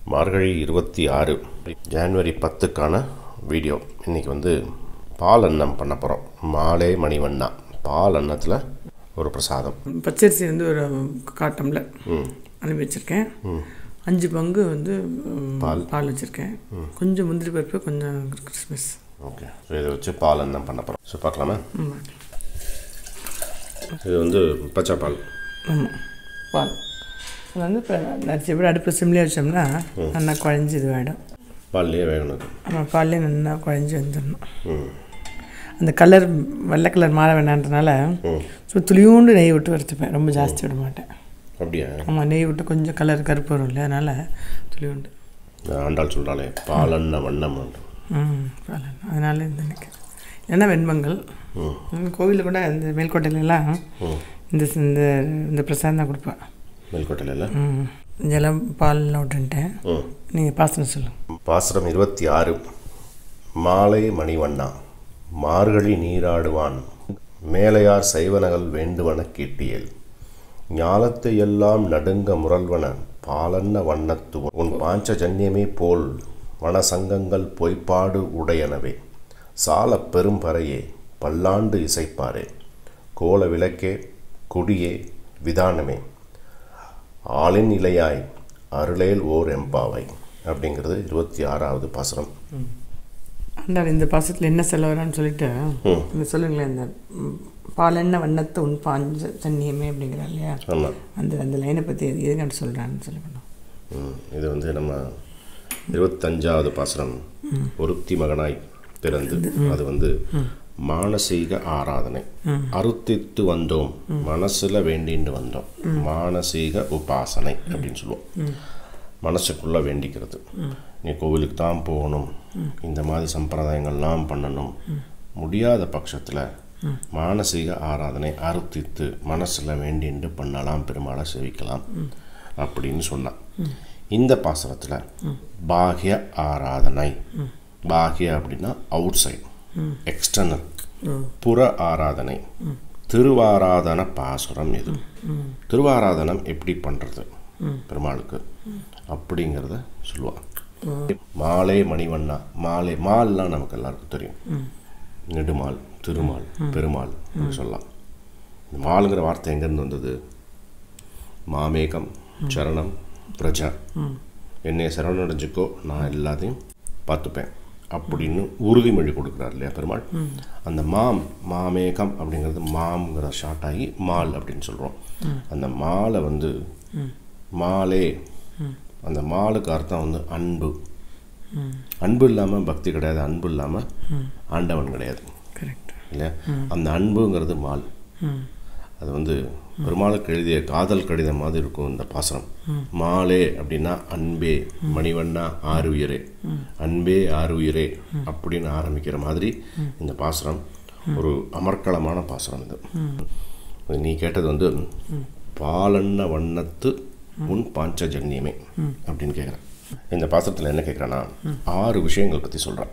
மார்கழி இருபத்தி ஆறு January பத்துக்கான video இன்றைக்கி வந்து பால் அன்னம் பண்ண போகிறோம் மாலே மணிவண்ணா பால் அன்னத்தில் ஒரு பிரசாதம் பச்சரிசி வந்து ஒரு கால் டம்ளர் அனுப்பி வச்சுருக்கேன் அஞ்சு பங்கு வந்து ம், பால். பால் வச்சுருக்கேன் கொஞ்சம் முந்திரி பருப்பு கொஞ்சம் கிறிஸ்மஸ் ஓகே ஸோ இதை வச்சு பால் அன்னம் பண்ண போகிறோம் ஸோ பார்க்கலாமா ஆமாம் இது வந்து பச்சை பால் ஆமாம் பால் அது வந்து இப்போ நரிச்சி எப்படி அடுப்பு சிம்லேயே வச்சோம்னா நல்லா குழஞ்சி இதுவாகிடும் பால்லையே வேகணும் இது. ஆமாம் பால்லே நல்லா குழஞ்சி வந்துடணும் ம் அந்த கலர் வெள்ளை கலர் மாற வேணான்றனால ம் ஸோ துளியூண்டு நெய் விட்டு வறுத்துப்பேன் ரொம்ப ஜாஸ்தி விட மாட்டேன் அப்படியா ஆமாம் நெய் விட்டு கொஞ்சம் கலர் கருப்பு வரும் இல்லையா அதனால் துளியூண்டு இந்த ஆண்டாள் சொல்கிறாளே பால் அன்ன வண்ணம் ம் பரவாயில்ல. அதனால இந்த எனக்கு ஏன்னா வெண்பங்கள் கோவிலில் கூட இந்த மேல்கோட்டையிலலாம் ம் இந்த இந்த இந்த பிரசாதம் தான் கொடுப்பேன் மேல்கோட்டையில் ம் இதெல்லாம் பால்லாம் விட்டுன்ட்டேன் ம் நீங்கள் பாசனம் சொல்லுங்கள் பாசுரம் இருபத்தி ஆறு மாலை மணிவண்ணா மார்கழி நீராடுவான் மேலையார் சைவனகள் வேண்டுவன கேட்டியல் ஞாலத்தை எல்லாம் நடுங்க முரல்வன பாலன்ன வண்ணத்து உன் பாஞ்சஜன்யமே போல் வனசங்கங்கள் பொய்ப்பாடு உடையனவே சாலப் பெரும்பறையே பல்லாண்டு இசைப்பாரே கோல விளக்கே குடியே விதானமே ஆளின் இலையாய் அருளேல் ஓர் எம்பாவை அப்படிங்கிறது இருபத்தி ஆறாவது பாசுரம் ஆண்டாள் இந்த பாசத்தில் என்ன சொல்ல வரான்னு சொல்லிட்டு ம். இந்த சொல்லுங்களேன் இந்த ம், பாலெண்ண வண்ணத்தை உன் பாஞ்ச சன்னியமே அப்படிங்கிறா இல்லையா ஆமாம் அந்த அந்த லைனை பற்றி எது எதுக்காண்டு சொல்கிறான்னு சொல்லணும் ம், இது வந்து நம்ம இருபத்தஞ்சாவது பாசுரம் ஒருத்தி மகனாய் பிறந்து அது வந்து மானசீக ஆராதனை அறுத்தித்து வந்தோம் மனசுல வேண்டின்னு வந்தோம் மானசீக உபாசனை அப்படின்னு சொல்லுவோம் மனசுக்குள்ள வேண்டிக்கிறது நீ கோவிலுக்கு தான் போகணும் இந்த மாதிரி சம்பிரதாயங்கள்லாம் பண்ணணும் முடியாத பட்சத்தில் மானசீக ஆராதனை அறுத்தித்து மனசுல வேண்டின்னு பண்ணலாம் பெருமாளை சேவிக்கலாம் அப்படின்னு சொன்னான் இந்த பாசுரத்தில் பாகிய ஆராதனை பாகிய அப்படின்னா அவுட் சைட் எக்ஸ்டர்னல் புற ஆராதனை திருவாராதன பாசுரம் இது திருவாராதனம் எப்படி பண்ணுறது பெருமாளுக்கு அப்படிங்கிறத சொல்லுவாங்க மாலை மணிவண்ணா மாலை மால்லாம் நமக்கு எல்லாருக்கும் தெரியும் நெடுமால் திருமால் பெருமாள் அப்படி சொல்லலாம் இந்த மாலுங்கிற வார்த்தை எங்கேருந்து வந்தது மாமேகம் சரணம் பிரஜா என்னை சரணடைஞ்சுக்கோ நான் எல்லாத்தையும் பார்த்துப்பேன் அப்படின்னு உறுதிமொழி கொடுக்குறார் இல்லையா பெருமாள் அந்த மாம் மாமேகம் அப்படிங்கிறது மாம்ங்கிற ஷார்ட் ஆகி மால் அப்படின்னு சொல்கிறோம் அந்த மாலை வந்து மாலே அந்த மாலுக்கு அர்த்தம் வந்து அன்பு அன்பு இல்லாமல் பக்தி கிடையாது அன்பு இல்லாமல் ஆண்டவன் கிடையாது கரெக்ட் இல்லையா அந்த அன்புங்கிறது மால் ம் அது வந்து பெருமாளுக்கு எழுதிய காதல் கடிதம் மாதிரி இருக்கும் இந்த பாசனம் மாலே அப்படின்னா அன்பே மணிவண்ணா ஆறு உயிரே அன்பே ஆறு உயிரே அப்படின்னு ஆரம்பிக்கிற மாதிரி இந்த பாசுரம் ஒரு அமர்க்களமான பாசுரம் இது அது நீ கேட்டது வந்து பாலன்ன வண்ணத்து உன் பாஞ்சஜன்யமே அப்படின்னு கேட்குறேன் இந்த பாசுரத்தில் என்ன கேட்குறேன்னா ஆறு விஷயங்கள் பற்றி சொல்கிறேன்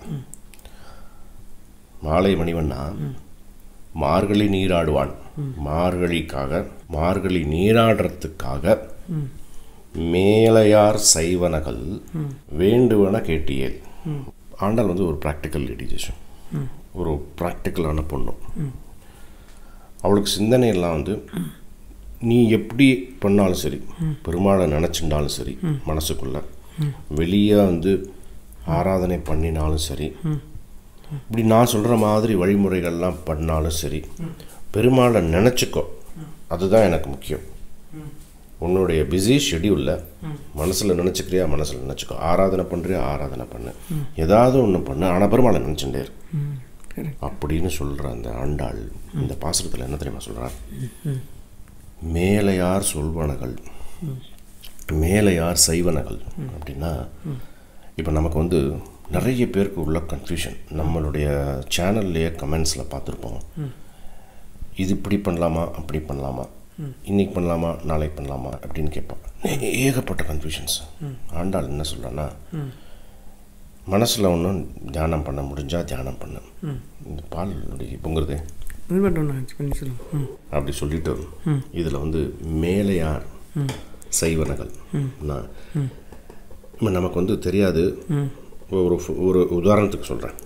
மாலை மணிவண்ணா மார்கழி நீராடுவான் மார்கழிக்காக மார்கழி நீராடுறதுக்காக மேலையார் சைவனகள் வேண்டுவன கேட்டியேல் ஆண்டாள் வந்து ஒரு ப்ராக்டிக்கல் லிட்டிகேஷன் ஒரு ப்ராக்டிக்கலான பொண்ணு அவளுக்கு சிந்தனை எல்லாம் வந்து நீ எப்படி பண்ணாலும் சரி பெருமாளை நினச்சிருந்தாலும் சரி மனசுக்குள்ள வெளியே வந்து ஆராதனை பண்ணினாலும் சரி இப்படி நான் சொல்கிற மாதிரி வழிமுறைகள்லாம் பண்ணாலும் சரி பெருமாளை நினச்சிக்கோ அதுதான் எனக்கு முக்கியம் உன்னுடைய பிஸி ஷெடியூலில் மனசில் நினச்சிக்கிறியா மனசில் நினச்சிக்கோ ஆராதனை பண்ணுறியா ஆராதனை பண்ணு ஏதாவது ஒன்று பண்ணு ஆனால் பெருமாளை நினச்சிட்டே இரு ம் கரெக்ட் அப்படின்னு சொல்கிற அந்த ஆண்டாள் இந்த பாசுரத்தில் என்ன தெரியுமா சொல்கிறார் மேலையார் சொல்வனகள் மேலையார் செய்வனகள் அப்படின்னா இப்போ நமக்கு வந்து நிறைய பேருக்கு உள்ள கன்ஃபியூஷன் நம்மளுடைய சேனல்லையே கமெண்ட்ஸில் பார்த்துருப்போம் இது இப்படி பண்ணலாமா அப்படி பண்ணலாமா இன்னைக்கு பண்ணலாமா நாளைக்கு பண்ணலாமா அப்படின்னு கேட்பான் ஏகப்பட்ட கன்ஃபியூஷன்ஸ் ஆண்டாள் என்ன சொல்கிறேன்னா மனசில் ஒன்றும் தியானம் பண்ண முடிஞ்சால் தியானம் பண்ணு இந்த பால் அப்படி பொங்குறது இது மட்டும் ஒன்று பண்ணி சொல்லுங்கள் ம் அப்படி சொல்லிட்டு இதில் வந்து மேலையார் சைவனகள் நான் இப்போ நமக்கு வந்து தெரியாது ஒரு ஒரு உதாரணத்துக்கு சொல்கிறேன்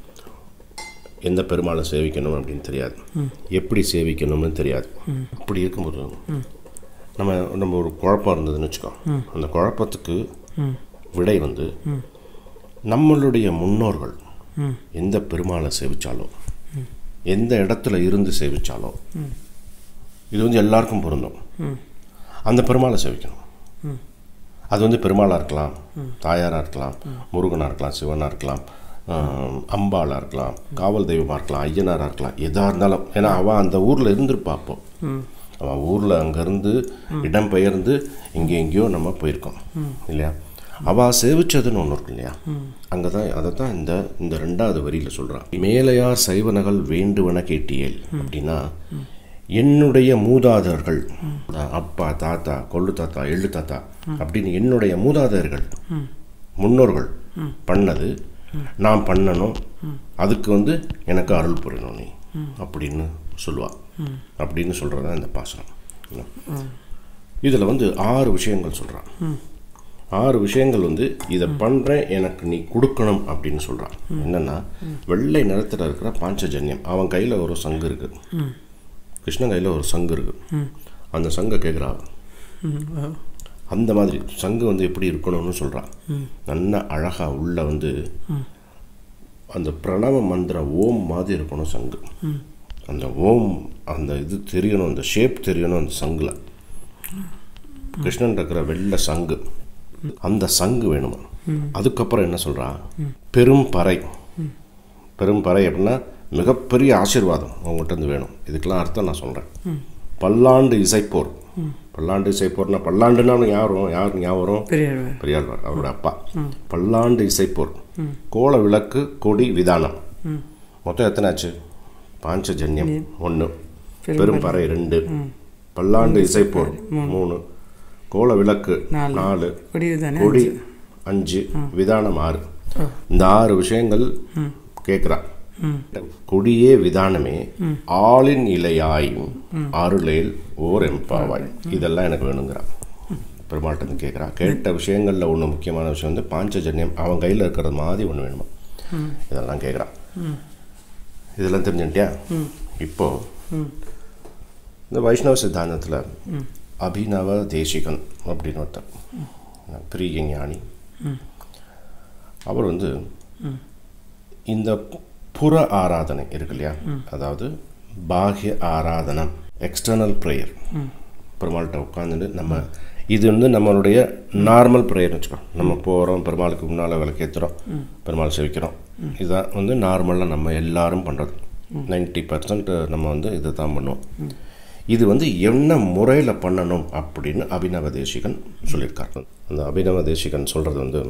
எந்த பெருமாளை சேவிக்கணும் அப்படின்னு தெரியாது எப்படி சேவிக்கணும்னு தெரியாது அப்படி இருக்கும்போது நம்ம நம்ம ஒரு குழப்பம் இருந்ததுன்னு வச்சுக்கோ அந்த குழப்பத்துக்கு விடை வந்து நம்மளுடைய முன்னோர்கள் எந்த பெருமாளை சேவிச்சாலும் எந்த இடத்துல இருந்து சேவிச்சாலும் இது வந்து எல்லாருக்கும் பொருந்தும் அந்த பெருமாளை சேவிக்கணும் அது வந்து பெருமாளாக இருக்கலாம் தாயாராக இருக்கலாம் முருகனாக இருக்கலாம் சிவனாக இருக்கலாம் ஆம், அம்பாளாக இருக்கலாம் காவல் தெய்வமாக இருக்கலாம் ஐயனாராக இருக்கலாம் எதாக இருந்தாலும் ஏன்னா அவன் அந்த ஊரில் இருந்திருப்பா அப்போ அவன் ஊரில் அங்கேருந்து இடம் பெயர்ந்து இங்கே எங்கேயோ நம்ம போயிருக்கோம் இல்லையா அவள் சேவிச்சதுன்னு ஒன்று இருக்கு இல்லையா அங்கே தான் அதை தான் இந்த இந்த ரெண்டாவது வரியில் சொல்கிறான் மேலையார் சைவனகள் வேண்டுவன கேட்டியேல் அப்படின்னா என்னுடைய மூதாதையர்கள் அதான் அப்பா தாத்தா கொள்ளு தாத்தா எள்ளு தாத்தா அப்படின்னு என்னுடைய மூதாதையர்கள் முன்னோர்கள் பண்ணது நான் பண்ணணும் அதுக்கு வந்து எனக்கு அருள் புரியணும் நீ அப்படின்னு சொல்லுவா அப்படின்னு சொல்கிறது தான் இந்த பாசனம் இதில் வந்து ஆறு விஷயங்கள் சொல்கிறான் ஆறு விஷயங்கள் வந்து இதை பண்ணுறேன் எனக்கு நீ கொடுக்கணும் அப்படின்னு சொல்கிறான் என்னென்னா வெள்ளை நிறத்தில் இருக்கிற பாஞ்சஜன்யம் அவன் கையில் ஒரு சங்கு இருக்குது கிருஷ்ணன் கையில் ஒரு சங்கு இருக்குது அந்த சங்கை கேட்குறா ம் ஓ அந்த மாதிரி சங்கு வந்து எப்படி இருக்கணும்னு சொல்கிறான் நல்ல அழகாக உள்ள வந்து அந்த பிரணவ மந்திர ஓம் மாதிரி இருக்கணும் சங்கு அந்த ஓம் அந்த இது தெரியணும் அந்த ஷேப் தெரியணும் அந்த சங்கில் கிருஷ்ணன் இருக்கிற வெள்ளை சங்கு அந்த சங்கு வேணுமா அதுக்கப்புறம் என்ன சொல்றா பெரும் பறை பெரும் பறை அப்படின்னா மிகப்பெரிய ஆசீர்வாதம் உங்கள்கிட்ட இருந்து வேணும் இதுக்கெல்லாம் அர்த்தம் நான் சொல்கிறேன் பல்லாண்டு இசைப்போர் பல்லாண்டு இசைப்போர்னா பல்லாண்டுன்னா அவனுக்கு யார் வரும் யாருக்கு ஞாபகம் வரும் பெரியாழ்வார் பெரியாழ்வார் அவரோட அப்பா பல்லாண்டு இசைப்போர் கோல விளக்கு கொடி விதானம் மொத்தம் எத்தனை ஆச்சு பாஞ்சஜன்யம் ஒன்று பெரும்பறை ரெண்டு பல்லாண்டு இசைப்போர் மூணு கோல விளக்கு நாலு. நாலு கொடிவு தானே கொடி அஞ்சு விதானம் ஆறு இந்த ஆறு விஷயங்கள் கேட்குறா கொடியே விதானமே ஆளின் இலையாயும் அருளேல் ஓர் எம்பாவாய் இதெல்லாம் எனக்கு வேணுங்கிறா பெருமாள்கிட்ட இருந்து கேட்குறா கேட்ட விஷயங்களில் ஒன்று முக்கியமான விஷயம் வந்து பாஞ்சஜன்யம் அவன் கையில் இருக்கிறது மாதிரி ஒன்று வேணுமா இதெல்லாம் கேட்குறா இதெல்லாம் தெரிஞ்சுட்டியா இப்போ இந்த வைஷ்ணவ சித்தாந்தத்தில் அபிநவ தேசிகன் அப்படின்னு ஒருத்தர் பெரிய ஞானி அவர் வந்து இந்த புற ஆராதனை இருக்கு இல்லையா அதாவது பாஹ்ய ஆராதனம் எக்ஸ்டர்னல் ப்ரேயர் பெருமாள்கிட்ட உட்காந்துட்டு நம்ம இது வந்து நம்மளுடைய நார்மல் ப்ரேயர்னு வச்சுக்கோ நம்ம போகிறோம் பெருமாளுக்கு முன்னால் விளக்கேற்றுறோம் பெருமாள் செவிக்கிறோம் இதுதான் வந்து நார்மலாக நம்ம எல்லாரும் பண்ணுறது 90% பர்சன்ட் நம்ம வந்து இதை தான் பண்ணுவோம் இது வந்து என்ன முறையில் பண்ணணும் அப்படின்னு அபிநவ தேசிகன் சொல்லியிருக்காரு அந்த அபிநவ தேசிகன் சொல்கிறது வந்து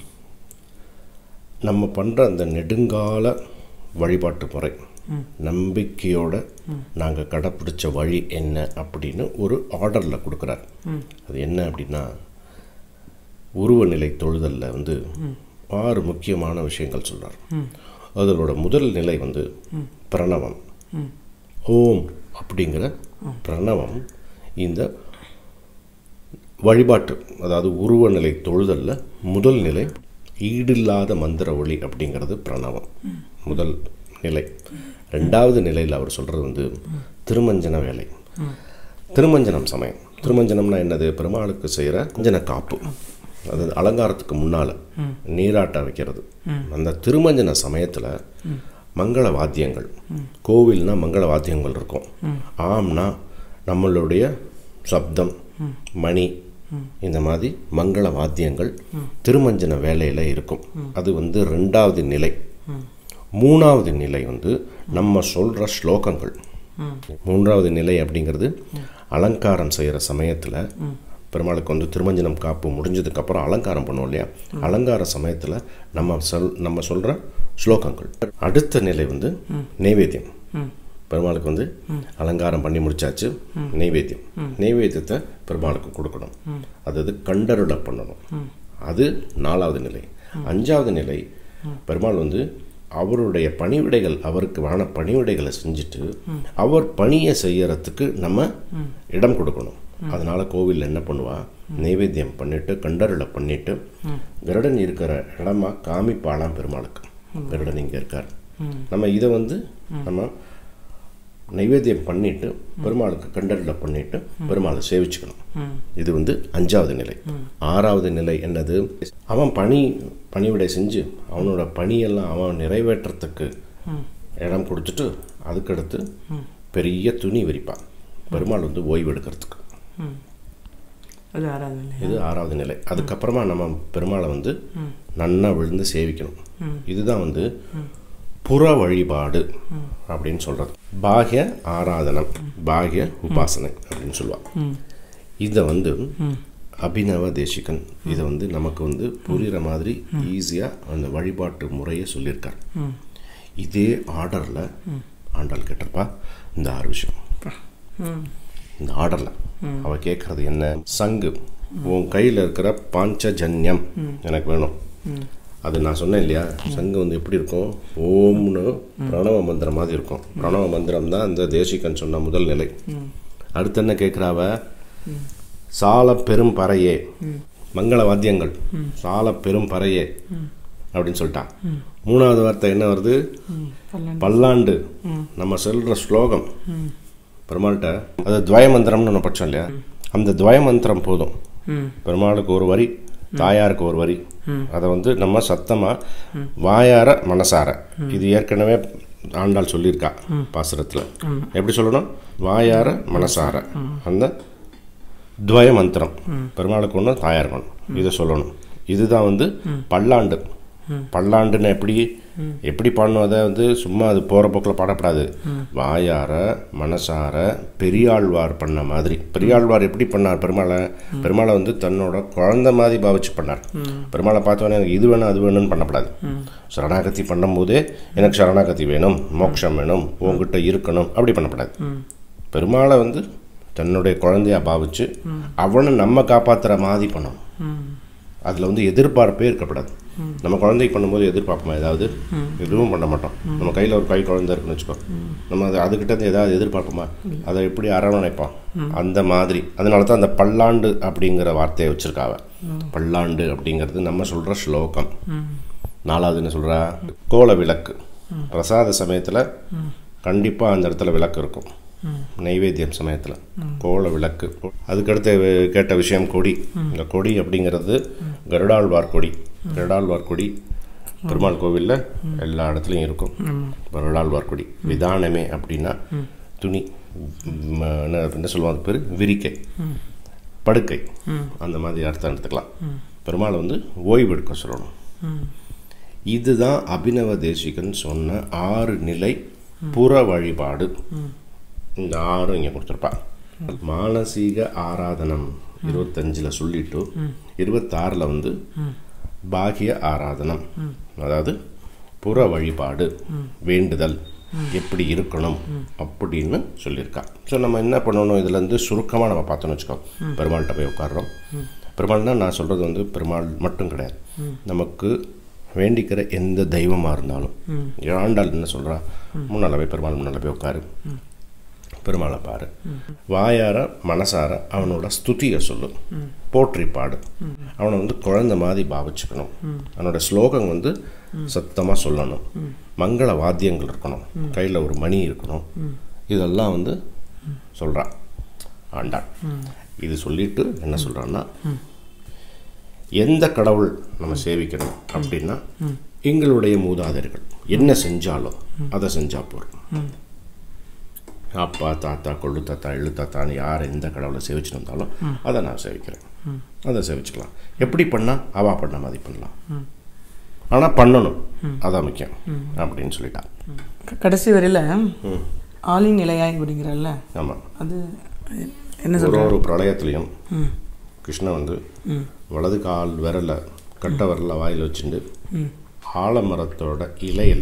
நம்ம பண்ணுற அந்த நெடுங்கால வழிபாட்டு முறை நம்பிக்கையோட நாங்கள் கடைப்பிடிச்ச வழி என்ன அப்படின்னு ஒரு ஆர்டரில் கொடுக்குறார் அது என்ன அப்படின்னா உருவநிலை தொழுதலில் வந்து ஆறு முக்கியமான விஷயங்கள் சொல்றார் அதனோட முதல் நிலை வந்து பிரணவம் ஓம் அப்படிங்கிற பிரணவம் இந்த வழிபாட்டு அதாவது உருவநிலை தொழுதல்ல முதல் நிலை ஈடில்லாத மந்திர ஒளி அப்படிங்கிறது பிரணவம் முதல் நிலை ரெண்டாவது நிலையில் அவர் சொல்கிறது வந்து திருமஞ்சன வேலை திருமஞ்சனம் சமயம் திருமஞ்சனம்னா என்னது பெருமாளுக்கு செய்கிற மஞ்சன காப்பு அது அலங்காரத்துக்கு முன்னால் நீராட்ட வைக்கிறது அந்த திருமஞ்சன சமயத்தில் மங்கள வாத்தியங்கள் கோவில்னா மங்கள வாத்தியங்கள் இருக்கும் ஆம்னா நம்மளுடைய சப்தம் மணி இந்த மாதிரி மங்கள வாத்தியங்கள் திருமஞ்சன வேலையில் இருக்கும் அது வந்து ரெண்டாவது நிலை மூணாவது நிலை வந்து நம்ம சொல்கிற ஸ்லோகங்கள் மூன்றாவது நிலை அப்படிங்கிறது அலங்காரம் செய்கிற சமயத்தில் பெருமாளுக்கு வந்து திருமஞ்சனம் காப்பு முடிஞ்சதுக்கப்புறம் அலங்காரம் பண்ணுவோம் இல்லையா அலங்கார சமயத்தில் நம்ம சொல் நம்ம சொல்கிற ஸ்லோகங்கள் அடுத்த நிலை வந்து நைவேத்தியம் பெருமாளுக்கு வந்து அலங்காரம் பண்ணி முடிச்சாச்சு நெய்வேத்தியம் நெய்வேத்தியத்தை பெருமாளுக்கு கொடுக்கணும் அதாவது கண்டருட பண்ணணும் அது நாலாவது நிலை அஞ்சாவது நிலை பெருமாள் வந்து அவருடைய பணிவிடைகள் அவருக்கு வான பணிவிடைகளை செஞ்சுட்டு அவர் பணியை செய்யறதுக்கு நம்ம இடம் கொடுக்கணும் அதனால கோவிலில் என்ன பண்ணுவா நைவேத்தியம் பண்ணிட்டு கண்டருளை பண்ணிட்டு கருடன் இருக்கிற இடமா காமிப்பாளாம் பெருமாளுக்கு கருடன் இங்கே இருக்கார் நம்ம இதை வந்து நம்ம நைவேத்தியம் பண்ணிட்டு பெருமாளுக்கு கண்டருளை பண்ணிட்டு பெருமாளை சேவிச்சுக்கணும் இது வந்து அஞ்சாவது நிலை ஆறாவது நிலை என்னது அவன் பணி பணிவிடை செஞ்சு அவனோட பணியெல்லாம் அவன் நிறைவேற்றத்துக்கு இடம் கொடுத்துட்டு அதுக்கடுத்து பெரிய துணி விரிப்பான் பெருமாள் வந்து ஓய்வு எடுக்கிறதுக்கு ம் அது ஆறாவது இல்லையா இது ஆறாவது நிலை அதுக்கப்புறமா நம்ம பெருமாளை வந்து நன்னா விழுந்து சேவிக்கணும் இதுதான் வந்து புற வழிபாடு அப்படின்னு சொல்றது பாகிய ஆராதனம் பாகிய உபாசனை அப்படின்னு சொல்லுவாங்க இதை வந்து அபினவ தேசிகன் இதை வந்து நமக்கு வந்து புரிகிற மாதிரி ஈஸியாக அந்த வழிபாட்டு முறையை சொல்லியிருக்கார் இதே ஆர்டரில் ஆண்டாள் கேட்டிருப்பா இந்த ஆறு விஷயம் ம் இந்த ஆர்டரில் அவ கேட்குறது என்ன சங்கு உன் கையில் இருக்கிற பாஞ்சஜன்யம் எனக்கு வேணும் அது நான் சொன்னேன் இல்லையா சங்கு வந்து எப்படி இருக்கும் ஓம்னு பிரணவ மந்திரம் மாதிரி இருக்கும் பிரணவ மந்திரம் தான் இந்த தேசிகன் சொன்ன முதல் நிலை அடுத்து என்ன கேட்குறாவ சால பெரும் பறையே மங்கள வாத்தியங்கள் சால பெரும் பறையே அப்படின்னு சொல்லிட்டான் மூணாவது வார்த்தை என்ன வருது ம் பல்லாண்டு பல்லாண்டு நம்ம சொல்ற ஸ்லோகம் பெருமாள்கிட்ட அது துவய மந்திரம்னு ஒன்று படிச்சோம் இல்லையா அந்த துவய மந்திரம் போதும் ம் பெருமாளுக்கு ஒரு வரி தாயாருக்கு ஒரு வரி அதை வந்து நம்ம சத்தமாக வாயார மனசார இது ஏற்கனவே ஆண்டாள் சொல்லியிருக்கா பாசுரத்தில் எப்படி சொல்லணும் வாயார மனசார அந்த துவய மந்திரம் பெருமாளுக்கு ஒன்று தாயாருக்கு ஒன்று இதை சொல்லணும் இதுதான் வந்து பல்லாண்டு பல்லாண்டுன்னு எப்படி எப்படி பாடணும் அதை வந்து சும்மா அது போகிற போக்கில் பாடப்படாது வாயார மனசார பெரியாழ்வார் பண்ண மாதிரி பெரியாழ்வார் எப்படி பண்ணார் பெருமாளை பெருமாளை வந்து தன்னோட குழந்தை மாதிரி பாவிச்சு பண்ணார் பெருமாளை பார்த்தோன்னே எனக்கு இது வேணும் அது வேணும்னு பண்ணப்படாது சரணாகதி பண்ணும்போதே எனக்கு சரணாகதி வேணும் மோட்சம் வேணும் உங்ககிட்ட இருக்கணும் அப்படி பண்ணப்படாது பெருமாளை வந்து தன்னுடைய குழந்தையா பாவிச்சு அவனை நம்ம காப்பாத்துற மாதிரி பண்ணணும் ம் அதில் வந்து எதிர்பார்ப்பே இருக்கப்படாது நம்ம குழந்தைக்கு பண்ணும்போது எதிர்பார்ப்போமா ஏதாவது எதுவும் பண்ண மாட்டோம் நம்ம கையில் ஒரு கை குழந்தை இருக்குன்னு வச்சுக்கோ நம்ம அது அதுக்கிட்ட இருந்து ஏதாவது எதிர்பார்ப்போமா அதை எப்படி அரவணைப்போம் அந்த மாதிரி அதனால தான் அந்த பல்லாண்டு அப்படிங்கிற வார்த்தையை வச்சிருக்காவ பல்லாண்டு அப்படிங்கிறது நம்ம சொல்கிற ஸ்லோகம் நாலாவது என்ன சொல்கிறா கோல விளக்கு பிரசாத சமயத்தில் கண்டிப்பாக அந்த இடத்துல விளக்கு இருக்கும் நைவேத்தியம் சமயத்தில் கோல விளக்கு அதுக்கடுத்து வே- கேட்ட விஷயம் கொடி இந்த கொடி அப்படிங்கிறது கருடாழ்வார் கொடி கருடாழ்வார் கொடி பெருமாள் கோவிலில் எல்லா இடத்துலையும் இருக்கும் கருடாழ்வார் கொடி விதானமே அப்படின்னா துணி ம், என்ன என்ன சொல்லுவாங்க பேர் விரிக்கை படுக்கை அந்த மாதிரி அர்த்தம் எடுத்துக்கலாம் பெருமாள் வந்து ஓய்வு எடுக்க சொல்லணும் ம் இதுதான் அபினவ தேசிகன் சொன்ன ஆறு நிலை புற வழிபாடு இந்த ஆறும் இங்கே கொடுத்துருப்பா மானசீக ஆராதனம் இருபத்தஞ்சில் சொல்லிட்டு இருபத்தாறில் வந்து பாகிய ஆராதனம் அதாவது புற வழிபாடு வேண்டுதல் எப்படி இருக்கணும் அப்படின்னு சொல்லியிருக்கா ஸோ நம்ம என்ன பண்ணணும் இதுல இருந்து சுருக்கமாக நம்ம பார்த்தோம்னு வச்சுக்கோ பெருமாள்கிட்ட போய் உட்காடுறோம் பெருமாள்னா நான் சொல்கிறது வந்து பெருமாள் மட்டும் கிடையாது நமக்கு வேண்டிக்கிற எந்த தெய்வமாக இருந்தாலும் ஆண்டாள் என்ன சொல்கிறா முன்னால் போய் பெருமாள் முன்னால் போய் உட்காரு பெருமாளை பாரு வாயார மனசார அவனோட ஸ்துதியை சொல்லு போற்றி பாடு அவனை வந்து குழந்தை மாதிரி பாவிச்சுக்கணும் அவனோட ஸ்லோகம் வந்து சத்தமாக சொல்லணும் மங்கள வாத்தியங்கள் இருக்கணும் கையில் ஒரு மணி இருக்கணும் இதெல்லாம் வந்து சொல்றா ஆண்டாள் இது சொல்லிட்டு என்ன சொல்றான்னா எந்த கடவுள் நம்ம சேவிக்கணும் அப்படின்னா எங்களுடைய மூதாதையர்கள் என்ன செஞ்சாலும் அதை செஞ்சா போதும் அப்பா தாத்தா கொள்ளு தாத்தா எள்ளு தாத்தான்னு யார் எந்த கடவுளை சேவிச்சுட்டு வந்தாலும் அதை நான் சேவிக்கிறேன் அதை சேவிச்சுக்கலாம் எப்படி பண்ணால் அவா பண்ண மாதிரி பண்ணலாம் ஆனால் பண்ணணும் அதான் முக்கியம் அப்படின்னு சொல்லிட்டா க- கடைசி வரையில் ஆளி நிலையாய் அப்படிங்கிறல்ல ஆமாம் அது என்ன ஒரு சொல்ற ஒரு பிரளயத்துலேயும் கிருஷ்ணன் வந்து வலது கால் விரல கட்ட விரல வாயில் வச்சுட்டு ஆலமரத்தோட இலையில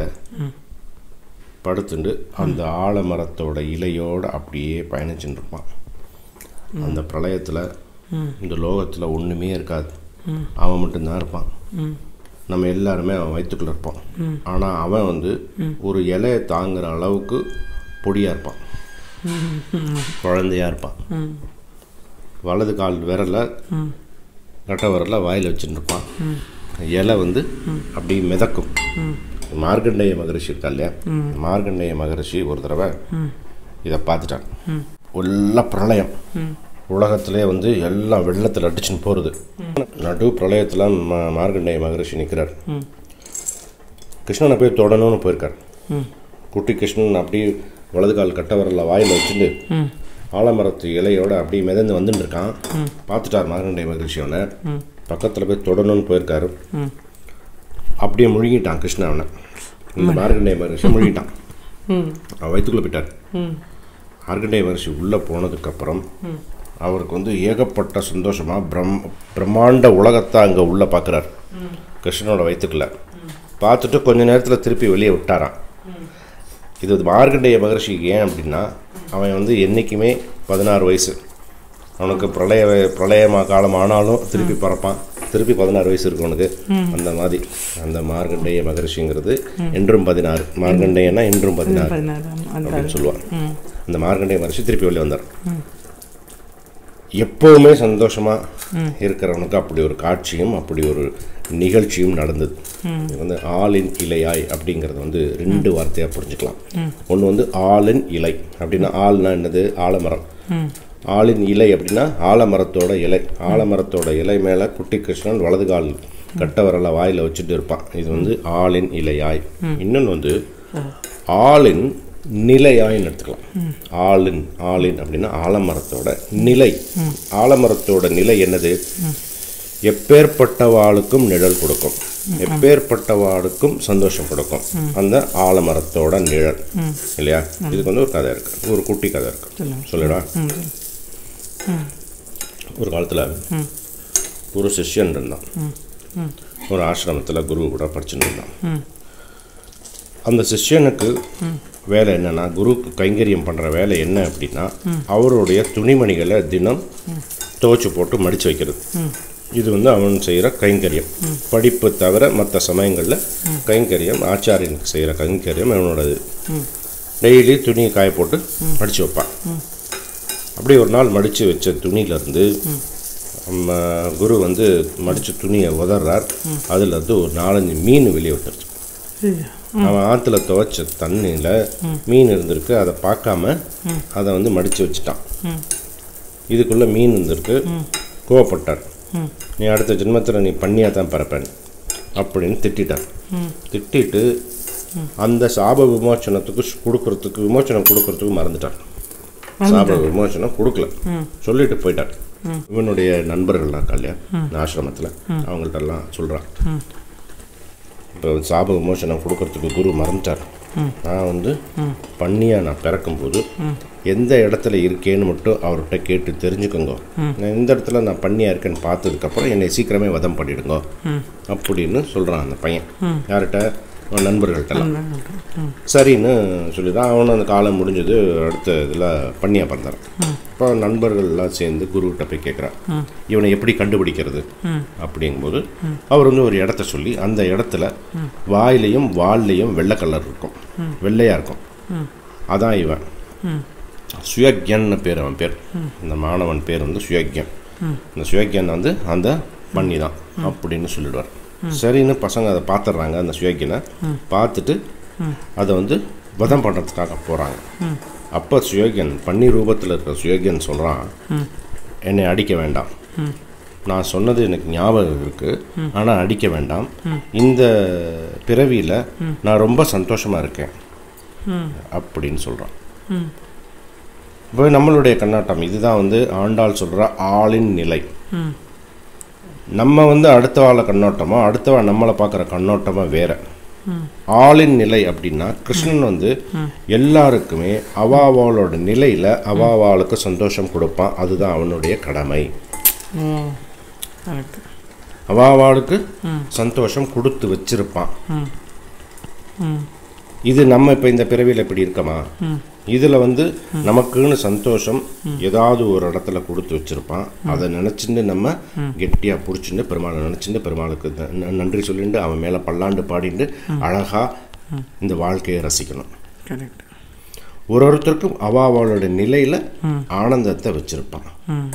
படுத்துண்டு அந்த ஆலமரத்தோட இலையோட அப்படியே பயணிச்சுட்டு இருப்பான் அந்த பிரளயத்தில் இந்த லோகத்தில் ஒன்றுமே இருக்காது அவன் மட்டும்தான் இருப்பான் நம்ம எல்லாருமே அவன் வயிற்றுக்குள்ள இருப்பான் ஆனால் அவன் வந்து ஒரு இலையை தாங்குற அளவுக்கு பொடியாக இருப்பான் குழந்தையா இருப்பான் வலது கால் விரல கட்ட விரல வாயில் வச்சுட்டு இருப்பான் இலை வந்து அப்படி மிதக்கும் மார்க்கண்டேய மகரிஷி இருக்கா இல்லையா மார்க்கண்டேய மகரிஷி ஒரு தடவை இதை பார்த்துட்டான் உள்ள பிரளயம் உலகத்திலே வந்து எல்லாம் வெள்ளத்தில் அடிச்சுன்னு போகிறது நடு பிரளயத்தில் மா- மார்க்கண்டேய மகரிஷி நிற்கிறார் கிருஷ்ணனை போய் தொடணும்னு போயிருக்கார் குட்டி கிருஷ்ணன் அப்படியே வலது கால் கட்ட வரல வாயில் வச்சுட்டு ஆலமரத்து இலையோட அப்படியே மிதந்து வந்துட்டு இருக்கான் பார்த்துட்டார் மார்க்கண்டேய மகரிஷியவனை பக்கத்தில் போய் தொடணும்னு போயிருக்காரு அப்படியே முழுங்கிட்டான் கிருஷ்ணன் அவனை இந்த மார்க்கண்டேய மகரிஷி முழுங்கிட்டான் அவன் வயிற்றுக்குள்ளே போயிட்டார் மார்க்கண்டேய மகரிஷி உள்ளே போனதுக்கப்புறம் அவருக்கு வந்து ஏகப்பட்ட சந்தோஷமாக பிரம் பிரம்மாண்ட உலகத்தை அங்கே உள்ளே பார்க்குறார் கிருஷ்ணனோட வயிற்றுக்குள்ள பார்த்துட்டு கொஞ்ச நேரத்தில் திருப்பி வெளியே விட்டாராம் இது மார்க்கண்டேய மகர்ஷிக்கு ஏன் அப்படின்னா அவன் வந்து என்றைக்குமே பதினாறு வயசு அவனுக்கு பிரளய வ- பிரளயமா காலம் ஆனாலும் திருப்பி பிறப்பான் திருப்பி பதினாறு வயசு இருக்கு அவனுக்கு அந்த மாதிரி அந்த மார்க்கண்டேய மகர்ஷிங்கிறது என்றும் பதினாறு மார்க்கண்டேயன்னா என்றும் பதினாறு பதினாறு ஆமா, அந்த அப்படின்னு சொல்லுவான் அந்த மார்க்கண்டேய மகர்ஷி திருப்பி வெளியே வந்தார் எப்பவுமே சந்தோஷமா இருக்கிறவனுக்கு அப்படி ஒரு காட்சியும் அப்படி ஒரு நிகழ்ச்சியும் நடந்தது இது வந்து ஆளின் இலையாய் அப்படிங்கிறது வந்து ரெண்டு வார்த்தையா புரிஞ்சுக்கலாம் ஒன்று வந்து ஆளின் இலை அப்படின்னா ஆள்னா என்னது ஆலமரம் ஆளின் இலை அப்படின்னா ஆலமரத்தோட இலை ஆலமரத்தோட இலை மேலே குட்டி கிருஷ்ணன் வலது கால் கட்ட வரல வாயில் வச்சுட்டு இருப்பான் இது வந்து ஆளின் இலையாய் இன்னொன்று வந்து ஆளின் நிலையாயின்னு எடுத்துக்கலாம் ஆளின் ஆளின் அப்படின்னா ஆலமரத்தோட நிலை ஆலமரத்தோட நிலை என்னது எப்பேற்பட்டவாளுக்கும் நிழல் கொடுக்கும் எப்பேற்பட்டவாளுக்கும் சந்தோஷம் கொடுக்கும் அந்த ஆலமரத்தோட நிழல் இல்லையா இதுக்கு வந்து ஒரு கதை இருக்கு ஒரு குட்டி கதை இருக்கு சொல்லிடா ஒரு காலத்தில் ஒரு சிஷ்யன் இருந்தான் ஒரு ஆசிரமத்தில் குரு கூட படிச்சுட்டு இருந்தான் அந்த சிஷ்யனுக்கு வேலை என்னன்னா குருக்கு கைங்கரியம் பண்ணுற வேலை என்ன அப்படின்னா அவருடைய துணிமணிகளை தினம் துவைச்சு போட்டு மடித்து வைக்கிறது இது வந்து அவன் செய்கிற கைங்கரியம் படிப்பு தவிர மற்ற சமயங்களில் கைங்கரியம் ஆச்சாரியனுக்கு செய்கிற கைங்கரியம் அவனோடது டெய்லி துணியை காய போட்டு மடித்து வைப்பான் அப்படி ஒரு நாள் மடித்து வச்ச துணியிலேருந்து நம்ம குரு வந்து மடித்த துணியை உதறார் அதுல இருந்து ஒரு நாலஞ்சு மீன் வெளியே விட்டுருச்சு ஐயா. அவன் ஆற்றுல துவைச்ச தண்ணியில் மீன் இருந்திருக்கு அதை பார்க்காம அதை வந்து மடித்து வச்சுட்டான் இதுக்குள்ளே மீன் இருந்திருக்கு கோவப்பட்டார் நீ அடுத்த ஜென்மத்தில் நீ பண்ணியாக தான் பிறப்பேன் அப்படின்னு திட்டிட்டார் திட்டிட்டு அந்த சாப விமோச்சனத்துக்கு ஸ்- கொடுக்கறதுக்கு விமோச்சனம் கொடுக்கறதுக்கு மறந்துட்டார் சாப விமோச்சனம் கொடுக்கல சொல்லிட்டு போயிட்டார் இவனுடைய நண்பர்கள்லாம் இருக்கா இல்லையா ஆசிரமத்தில் அவங்கள்ட்ட எல்லாம் சொல்கிறான் இப்போ சாப விமோசனம் கொடுக்கறதுக்கு குரு மறந்துட்டார் நான் வந்து பண்ணியா நான் பிறக்கும்போது எந்த இடத்துல இருக்கேன்னு மட்டும் அவர்கிட்ட கேட்டு தெரிஞ்சுக்கோங்க நான் இந்த இடத்துல நான் பண்ணியா இருக்கேன்னு பார்த்ததுக்கப்புறம் என்னை சீக்கிரமே வதம் பண்ணிடுங்க அப்படின்னு சொல்கிறான் அந்த பையன் யார்கிட்ட அவன் நண்பர்கள்ட்டலாம் சரின்னு சொல்லிதான் அவனும் அந்த காலம் முடிஞ்சது அடுத்த இதில் பண்ணியா பிறந்தார் இப்போ நண்பர்கள்லாம் சேர்ந்து குருக்கிட்ட போய் கேட்குறான் இவனை எப்படி கண்டுபிடிக்கிறது அப்படிங்கும்போது அவர் வந்து ஒரு இடத்த சொல்லி அந்த இடத்துல வாயிலையும் வால்லையும் வெள்ளை கலர் இருக்கும் வெள்ளையாக இருக்கும் அதான் இவன் சுயக்யன்னு பேர் அவன் பேர் இந்த மாணவன் பேர் வந்து சுயக்யன் இந்த சுயக்யன் வந்து அந்த பண்ணி தான் அப்படின்னு சொல்லிடுவார் சரின்னு பசங்க அதை பார்த்துடுறாங்க அந்த சுயக்யனை பார்த்துட்டு அதை வந்து வதம் பண்ணுறதுக்காக போகிறாங்க அப்போ சுயோகியன் பன்னி ரூபத்தில் இருக்கிற சுயோகியன் சொல்கிறான் என்னை அடிக்க வேண்டாம் நான் சொன்னது எனக்கு ஞாபகம் இருக்குது ஆனால் அடிக்க வேண்டாம் இந்த பிறவியில் நான் ரொம்ப சந்தோஷமாக இருக்கேன் அப்படின்னு சொல்கிறான் இப்போ நம்மளுடைய கண்ணாட்டம் இதுதான் வந்து ஆண்டாள் சொல்கிற ஆளின் நிலை நம்ம வந்து அடுத்தவாள கண்ணோட்டமோ அடுத்தவா நம்மளை பார்க்குற கண்ணோட்டமோ வேற ஆளின் நிலை அப்படின்னா கிருஷ்ணன் வந்து எல்லாருக்குமே அவாவாளோட நிலையில அவாவாளுக்கு சந்தோஷம் கொடுப்பான் அதுதான் அவனுடைய கடமை ஓ கரெக்ட் அவாவாளுக்கு சந்தோஷம் கொடுத்து வச்சிருப்பான் ம் ம் இது நம்ம இப்போ இந்த பிறவியில் இப்படி இருக்கமா இதில் வந்து நமக்குன்னு சந்தோஷம் ஏதாவது ஒரு இடத்துல கொடுத்து வச்சிருப்பான் அதை நினச்சிட்டு நம்ம கெட்டியாக பிடிச்சிட்டு பெருமாளை நினச்சிட்டு பெருமாளுக்கு ந- ந- நன்றி சொல்லிட்டு அவன் மேலே பல்லாண்டு பாடிட்டு அழகாக இந்த வாழ்க்கையை ரசிக்கணும் கரெக்ட் ஒரு ஒருத்தருக்கும் அவ அவளோட நிலையில் ஆனந்தத்தை வச்சிருப்பான் ம்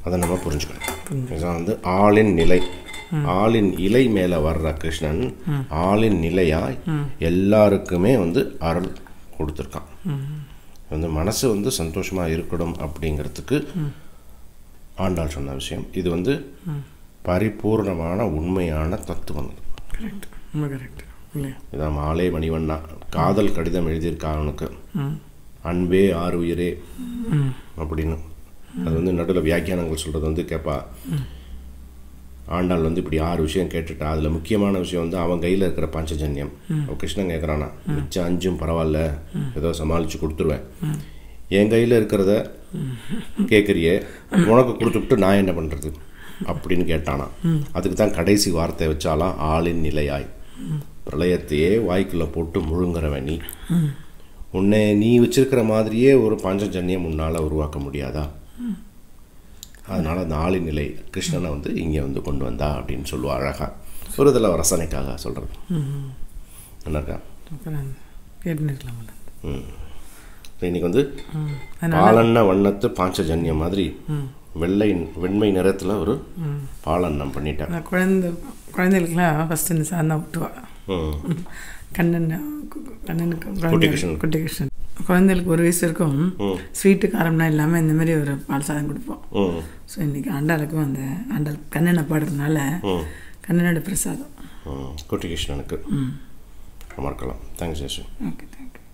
அதை நம்ம புரிஞ்சுக்கணும் இதுதான் வந்து ஆளின் நிலை ஆளின் இலை மேலே வர்ற கிருஷ்ணன் ஆளின் நிலையாய் எல்லாருக்குமே வந்து அருள் கொடுத்துருக்கான் வந்து மனசு வந்து சந்தோஷமாக இருக்கணும் அப்படிங்கிறதுக்கு ஆண்டாள் சொன்ன விஷயம் இது வந்து பரிபூர்ணமான உண்மையான தத்துவம் இது. கரெக்ட் ரொம்ப கரெக்ட் இல்லையா இதான் மாலே மணிவண்ணா காதல் கடிதம் எழுதியிருக்கா அவனுக்கு அன்பே ஆறு உயிரே அப்படின்னு அது வந்து நடுவில் வியாக்கியானங்கள் சொல்கிறது வந்து கேட்பா ஆண்டாள் வந்து இப்படி ஆறு விஷயம் கேட்டுட்டா அதில் முக்கியமான விஷயம் வந்து அவன் கையில் இருக்கிற பஞ்சஜன்யம் அவன் கிருஷ்ணன் கேட்குறானா மிச்சம் அஞ்சும் பரவாயில்ல ஏதோ சமாளித்து கொடுத்துருவேன் என் கையில் இருக்கிறத கேட்குறியே உனக்கு கொடுத்துட்டு நான் என்ன பண்ணுறது அப்படின்னு கேட்டானா அதுக்கு தான் கடைசி வார்த்தை வச்சாலாம் ஆளின் நிலையாய் பிரளயத்தையே வாய்க்குள்ளே போட்டு முழுங்குறவன் நீ உன்னை நீ வச்சிருக்கிற மாதிரியே ஒரு பஞ்சஜன்யம் உன்னால் உருவாக்க முடியாதா அதனால் அந்த ஆளின் நிலை கிருஷ்ணனை வந்து இங்கே வந்து கொண்டு வந்தா அப்படின்னு சொல்லுவா அழகா ஒரு இதில் ரசனைக்காக சொல்கிறது என்ன இருக்கா அப்புறம் கேட்டுன்னு இருக்கலாம்ல ம் இன்னைக்கு வந்து ம் அதனால் பாலன்ன வண்ணத்து பாஞ்சஜன்யம் மாதிரி வெள்ளை வெண்மை நிறத்தில் ஒரு பாலன்னம் பண்ணிட்டாங்க அந்த குழந்தை குழந்தைகளுக்குலாம் ஃபஸ்ட்டு இந்த சாதம் ஊட்டுவா ம் கண்ணன் கண்ணனுக்கு குட்டி குழந்தை கிருஷ்ணன். குட்டி கிருஷ்ணன் குழந்தைகளுக்கு ஒரு வயசு இருக்கும் ம். ஸ்வீட்டு காரம்லாம் இல்லாமல் இந்த மாதிரி ஒரு பால் சாதம் கொடுப்போம் ம் ஸோ இன்னைக்கு ஆண்டாளுக்கும் அந்த ஆண்டாள் கண்ணனை பாடுறதுனால ம் கண்ணனோட பிரசாதம் ம் குட்டி கிருஷ்ணனுக்கு ம் மறக்கலாம் தேங்க்ஸ் ஜேசு ஓகே தேங்க்யூ